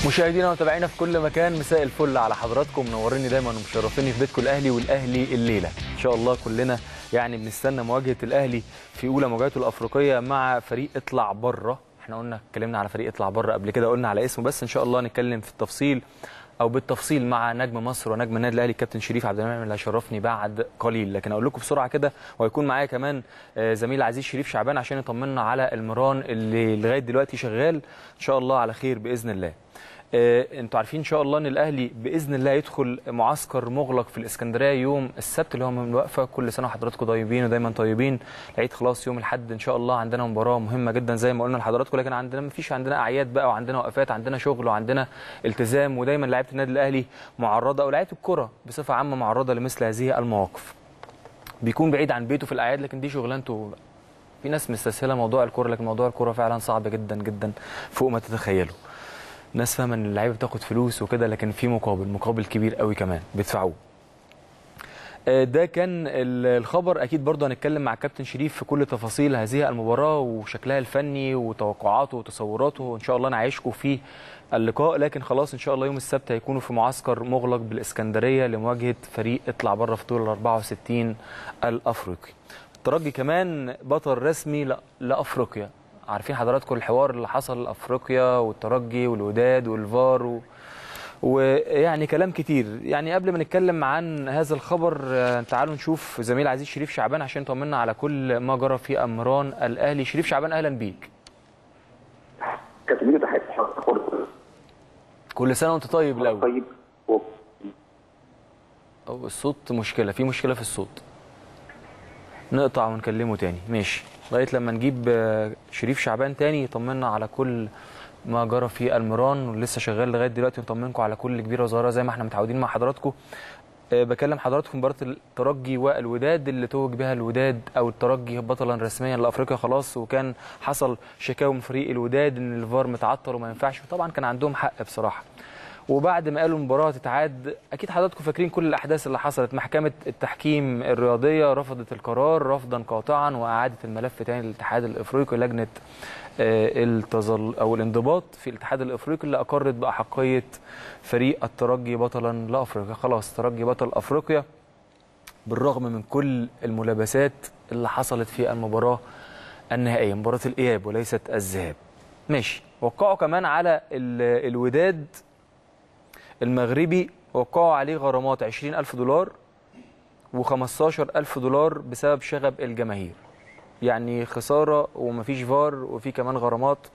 مشاهدينا ومتابعينا في كل مكان مساء الفل على حضراتكم منوريني دايما ومشرفيني في بيتكم الاهلي والاهلي الليله ان شاء الله كلنا يعني بنستنى مواجهه الاهلي في اولى مواجهاته الافريقيه مع فريق اطلع بره احنا قلنا اتكلمنا على فريق اطلع بره قبل كده قلنا على اسمه بس ان شاء الله نتكلم في التفصيل او بالتفصيل مع نجم مصر ونجم النادي الاهلي كابتن شريف عبد المنعم اللي هيشرفني بعد قليل لكن اقول لكم بسرعه كده وهيكون معايا كمان آه، زميل عزيز شريف شعبان عشان يطمنا على المران اللي لغايه دلوقتي شغال ان شاء الله على خير باذن الله آه، انتوا عارفين ان شاء الله ان الاهلي باذن الله يدخل معسكر مغلق في الاسكندريه يوم السبت اللي هو من الوقفه كل سنه وحضراتكم طيبين ودايما طيبين العيد خلاص يوم الاحد ان شاء الله عندنا مباراه مهمه جدا زي ما قلنا لحضراتكم لكن عندنا ما فيش عندنا اعياد بقى وعندنا وقفات عندنا شغل وعندنا التزام ودايما لعيبه النادي الاهلي معرضه او لعيبه الكره بصفه عامه معرضه لمثل هذه المواقف بيكون بعيد عن بيته في الاعياد لكن دي شغلانته في ناس مستسهله موضوع الكوره لكن موضوع الكوره فعلا صعب جدا جدا فوق ما تتخيلوا ناس فاهمه ان اللعيبه بتاخد فلوس وكده لكن في مقابل مقابل كبير قوي كمان بيدفعوه آه، ده كان ال- الخبر اكيد برضه هنتكلم مع الكابتن شريف في كل تفاصيل هذه المباراه وشكلها الفني وتوقعاته وتصوراته ان شاء الله نعيشكم في اللقاء لكن خلاص ان شاء الله يوم السبت هيكونوا في معسكر مغلق بالاسكندريه لمواجهه فريق اطلع بره في طول ال 64 الافريقي الترجي كمان بطل رسمي ل- لافريقيا عارفين حضراتكم الحوار اللي حصل افريقيا والترجي والوداد والفار و... ويعني كلام كتير يعني قبل ما نتكلم عن هذا الخبر آه، تعالوا نشوف زميل عزيز شريف شعبان عشان يطمنا على كل ما جرى في امران الاهلي شريف شعبان اهلا بيك كابتن ميدو تحياتي لحضرتك كل سنه وانت طيب الاول طيب و- أو الصوت مشكله في مشكله في الصوت نقطع ونكلمه تاني ماشي لغايه لما نجيب آه، شريف شعبان تاني يطمنا على كل ما جرى في المران ولسه شغال لغايه دلوقتي نطمنكم على كل كبيره وصغيره زي ما احنا متعودين مع حضراتكم آه، بكلم حضراتكم في مباراه الترجي والوداد اللي توج بها الوداد او الترجي بطلا رسميا لافريقيا خلاص وكان حصل شكاوى من فريق الوداد ان الفار متعطل وما ينفعش طبعا كان عندهم حق بصراحه وبعد ما قالوا المباراه تتعاد اكيد حضراتكم فاكرين كل الاحداث اللي حصلت محكمه التحكيم الرياضيه رفضت القرار رفضا قاطعا واعادت الملف تاني للاتحاد الافريقي لجنه آه، التظل او الانضباط في الاتحاد الافريقي اللي اقرت باحقيه فريق الترجي بطلا لافريقيا خلاص ترجي بطل افريقيا بالرغم من كل الملابسات اللي حصلت في المباراه النهائيه مباراه الاياب وليست الذهاب ماشي وقعوا كمان على ال- الوداد المغربي وقعوا عليه غرامات 20000 دولار و15000 دولار بسبب شغب الجماهير يعني خساره ومفيش فار وفي كمان غرامات